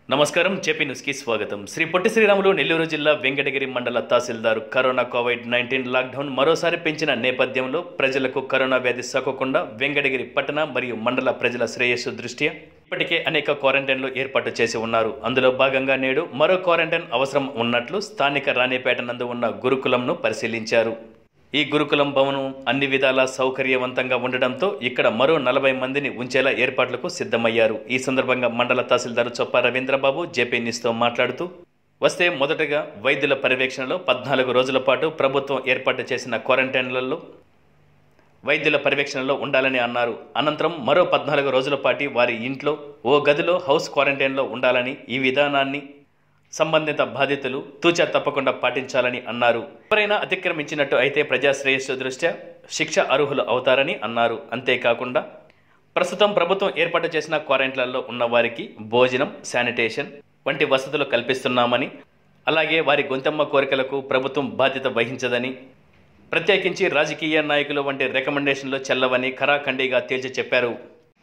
నమస్కారం జేపీ న్యూస్కి స్వాగతం శ్రీ పొట్టి శ్రీరాములు నెల్లూరు జిల్లా వెంకటగిరి మండల tahsildar corona covid nineteen lockdown మరోసారి పెంచిన నేపథ్యంలో ప్రజలకు కరోనా వ్యాధి సోకకుండా వెంకటగిరి పట్టణ మరియు మండల ప్రజల శ్రేయస్సు దృష్ట్యా ఇప్పటికే అనేక క్వారంటైన్లు ఏర్పాటు చేసి ఉన్నారు అందులో భాగంగా నేడు మరో క్వారంటైన్ అవసరం ఉన్నట్లు స్థానిక రాణిపేట నందు ఉన్న గురుకులంను పరిశీలించారు ఈ గురుకులం భవనం అన్ని విధాలా సౌకర్యవంతంగా ఉండడంతో ఇక్కడ మరో నలభై మందిని ఉంచేలా ఏర్పాట్లకు సిద్ధమయ్యారు ఈ సందర్భంగా మండల తహసీల్దార్ చొప్ప రవీంద్రబాబు జేపీ న్యూస్తో మాట్లాడుతూ వస్తే మొదటగా వైద్యుల పర్యవేక్షణలో పద్నాలుగు రోజుల పాటు ప్రభుత్వం ఏర్పాటు చేసిన క్వారంటైన్లలో వైద్యుల పర్యవేక్షణలో ఉండాలని అన్నారు అనంతరం మరో పద్నాలుగు రోజుల పాటు వారి ఇంట్లో ఓ గదిలో హౌస్ క్వారంటైన్లో ఉండాలని ఈ విధానాన్ని సంబంధిత బాధితులు తూచా తప్పకుండా పాటించాలని అన్నారు ఎవరైనా అతిక్రమించినట్టు అయితే ప్రజా శ్రేయస్సు దృష్ట్యా శిక్ష అర్హులు అవుతారని అన్నారు అంతేకాకుండా ప్రస్తుతం ప్రభుత్వం ఏర్పాటు చేసిన క్వారంటైన్లలో ఉన్న వారికి భోజనం శానిటేషన్ వంటి వసతులు కల్పిస్తున్నామని అలాగే వారి గొంతెమ్మ కోరికలకు ప్రభుత్వం బాధ్యత వహించదని ప్రత్యేకించి రాజకీయ నాయకులు వంటి రికమెండేషన్లు చెల్లవని ఖరాఖండిగా తేల్చి చెప్పారు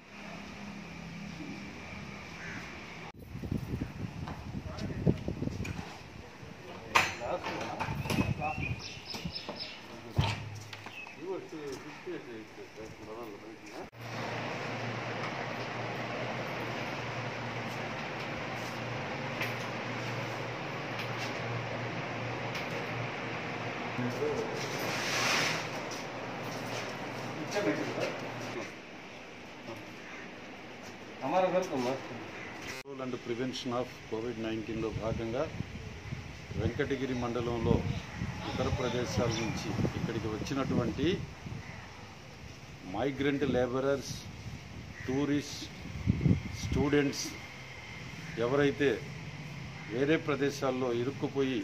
हमारा घर का मस्त है control and prevention of covid నైన్టీన్లో భాగంగా వెంకటగిరి మండలంలో ఇతర ప్రదేశాల నుంచి ఇక్కడికి వచ్చినటువంటి మైగ్రెంట్ లేబరర్స్ టూరిస్ట్ స్టూడెంట్స్ ఎవరైతే వేరే ప్రదేశాల్లో ఇరుక్కుపోయి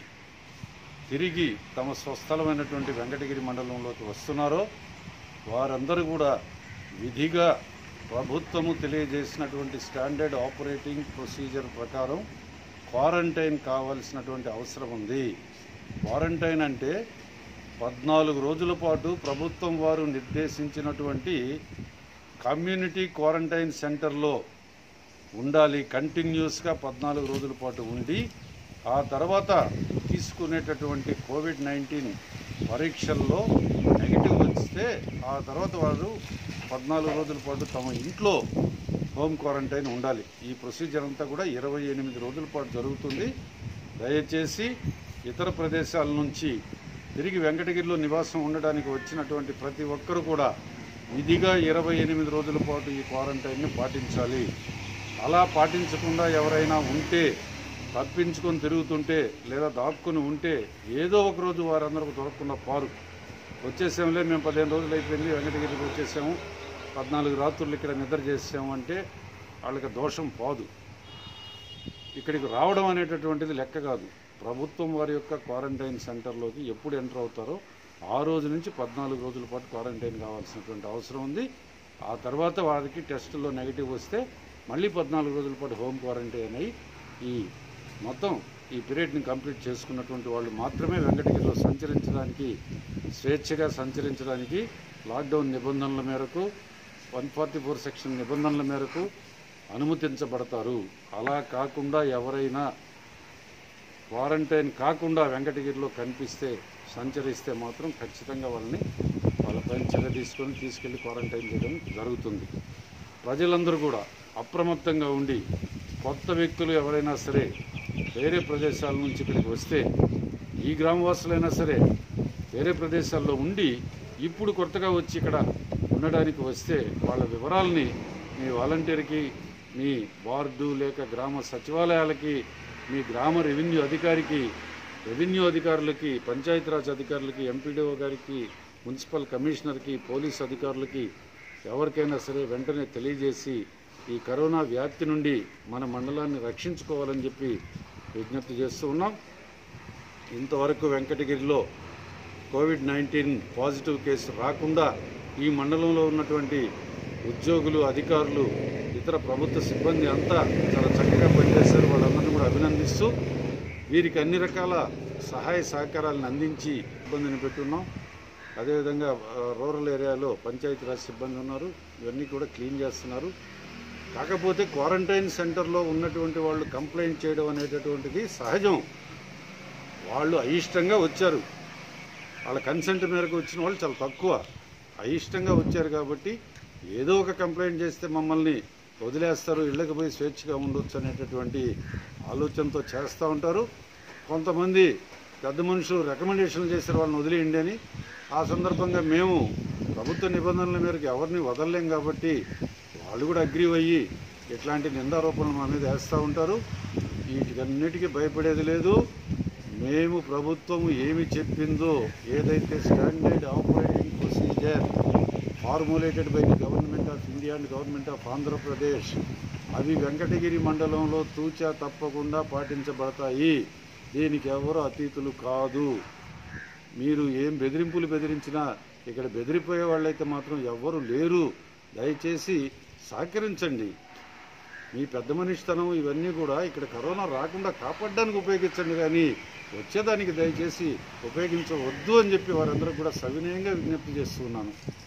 తిరిగి తమ స్వస్థలమైనటువంటి వెంకటగిరి మండలంలోకి వస్తున్నారో వారందరూ కూడా విధిగా ప్రభుత్వము తెలియజేసినటువంటి స్టాండర్డ్ ఆపరేటింగ్ ప్రొసీజర్ ప్రకారం క్వారంటైన్ కావాల్సినటువంటి అవసరం ఉంది క్వారంటైన్ అంటే పద్నాలుగు రోజుల పాటు ప్రభుత్వం వారు నిర్దేశించినటువంటి కమ్యూనిటీ క్వారంటైన్ సెంటర్లో ఉండాలి కంటిన్యూస్గా పద్నాలుగు రోజుల పాటు ఉండి ఆ తర్వాత తీసుకునేటటువంటి కోవిడ్ నైన్టీన్ పరీక్షల్లో నెగిటివ్ వస్తే ఆ తర్వాత వారు పద్నాలుగు రోజుల పాటు తమ ఇంట్లో హోమ్ క్వారంటైన్ ఉండాలి ఈ ప్రొసీజర్ అంతా కూడా ఇరవై ఎనిమిది రోజుల పాటు జరుగుతుంది దయచేసి ఇతర ప్రదేశాల నుంచి తిరిగి వెంకటగిరిలో నివాసం ఉండడానికి వచ్చినటువంటి ప్రతి ఒక్కరూ కూడా విధిగా ఇరవై ఎనిమిది రోజుల పాటు ఈ క్వారంటైన్ని పాటించాలి అలా పాటించకుండా ఎవరైనా ఉంటే తప్పించుకొని తిరుగుతుంటే లేదా దాక్కుని ఉంటే ఏదో ఒక రోజు వారందరూ దొరకకుండా పారు వచ్చేసాములే మేము పదిహేను రోజులు అయిపోయింది వెంకటగిరికి వచ్చేసాము పద్నాలుగు రాత్రులు ఇక్కడ నిద్ర చేసాము అంటే వాళ్ళకి దోషం పోదు ఇక్కడికి రావడం అనేటటువంటిది లెక్క కాదు ప్రభుత్వం వారి యొక్క క్వారంటైన్ సెంటర్లోకి ఎప్పుడు ఎంటర్ అవుతారో ఆ రోజు నుంచి పద్నాలుగు రోజుల పాటు క్వారంటైన్ కావాల్సినటువంటి అవసరం ఉంది ఆ తర్వాత వారికి టెస్టుల్లో నెగిటివ్ వస్తే మళ్ళీ పద్నాలుగు రోజుల పాటు హోమ్ క్వారంటైన్ అయ్యి ఈ మొత్తం ఈ పీరియడ్ని కంప్లీట్ చేసుకున్నటువంటి వాళ్ళు మాత్రమే వెంకటగిరిలో సంచరించడానికి స్వేచ్ఛగా సంచరించడానికి లాక్డౌన్ నిబంధనల మేరకు వన్ ఫార్టీ ఫోర్ సెక్షన్ నిబంధనల మేరకు అనుమతించబడతారు అలా కాకుండా ఎవరైనా క్వారంటైన్ కాకుండా వెంకటగిరిలో కనిపిస్తే సంచరిస్తే మాత్రం ఖచ్చితంగా వాళ్ళని వాళ్ళపైన చర్య తీసుకొని తీసుకెళ్లి క్వారంటైన్ చేయడం జరుగుతుంది ప్రజలందరూ కూడా అప్రమత్తంగా ఉండి కొత్త వ్యక్తులు ఎవరైనా సరే వేరే ప్రదేశాల నుంచి ఇక్కడికి వస్తే ఈ గ్రామవాసులైనా సరే వేరే ప్రదేశాల్లో ఉండి ఇప్పుడు కొత్తగా వచ్చి ఇక్కడ ఉండడానికి వస్తే వాళ్ళ వివరాలని మీ వాలంటీర్కి మీ వార్డు లేక గ్రామ సచివాలయాలకి మీ గ్రామ రెవెన్యూ అధికారికి రెవెన్యూ అధికారులకి పంచాయతీరాజ్ అధికారులకి ఎంపీడీఓ గారికి మున్సిపల్ కమిషనర్కి పోలీస్ అధికారులకి ఎవరికైనా సరే వెంటనే తెలియజేసి ఈ కరోనా వ్యాప్తి నుండి మన మండలాన్ని రక్షించుకోవాలని చెప్పి విజ్ఞప్తి చేస్తూ ఉన్నాం ఇంతవరకు వెంకటగిరిలో కోవిడ్ నైన్టీన్ పాజిటివ్ కేసు రాకుండా ఈ మండలంలో ఉన్నటువంటి ఉద్యోగులు అధికారులు ఇతర ప్రభుత్వ సిబ్బంది అంతా చాలా చక్కగా పనిచేశారు వాళ్ళందరినీ కూడా అభినందిస్తూ వీరికి అన్ని రకాల సహాయ సహకారాలను అందించి ఇబ్బందిని పెట్టున్నాం అదేవిధంగా ఆ, రూరల్ ఏరియాలో పంచాయతీరాజ్ సిబ్బంది ఉన్నారు ఇవన్నీ కూడా క్లీన్ చేస్తున్నారు కాకపోతే క్వారంటైన్ సెంటర్లో ఉన్నటువంటి వాళ్ళు కంప్లైంట్ చేయడం అనేటటువంటిది సహజం వాళ్ళు అయిష్టంగా వచ్చారు వాళ్ళ కన్సెంట్ మేరకు వచ్చిన వాళ్ళు చాలా తక్కువ అయిష్టంగా వచ్చారు కాబట్టి ఏదో ఒక కంప్లైంట్ చేస్తే మమ్మల్ని వదిలేస్తారు ఇళ్ళకి పోయి స్వేచ్ఛగా ఉండొచ్చు అనేటటువంటి ఆలోచనతో చేస్తూ ఉంటారు కొంతమంది పెద్ద మనుషులు రికమెండేషన్లు చేశారు వాళ్ళని వదిలేయండి అని ఆ సందర్భంగా మేము ప్రభుత్వ నిబంధనల మేరకు ఎవరిని వదలలేం కాబట్టి వాళ్ళు కూడా అగ్రి అయ్యి ఇట్లాంటి నిందారోపణలు మా మీద వేస్తూ ఉంటారు వీటికన్నిటికీ భయపడేది లేదు మేము ప్రభుత్వం ఏమి చెప్పిందో ఏదైతే standard operating procedure formulated by the government of India and government of Andhra Pradesh అవి వెంకటగిరి మండలంలో తూచా తప్పకుండా పాటించబడతాయి దీనికి ఎవరు అతీతులు కాదు మీరు ఏం బెదిరింపులు బెదిరించినా ఇక్కడ బెదిరిపోయే వాళ్ళైతే మాత్రం ఎవ్వరు లేరు దయచేసి సహకరించండి మీ పెద్ద మనిషితనం ఇవన్నీ కూడా ఇక్కడ కరోనా రాకుండా కాపాడడానికి ఉపయోగించండి కానీ వచ్చేదానికి దయచేసి ఉపయోగించవద్దు అని చెప్పి వారందరూ కూడా సవినయంగా విజ్ఞప్తి చేస్తున్నాను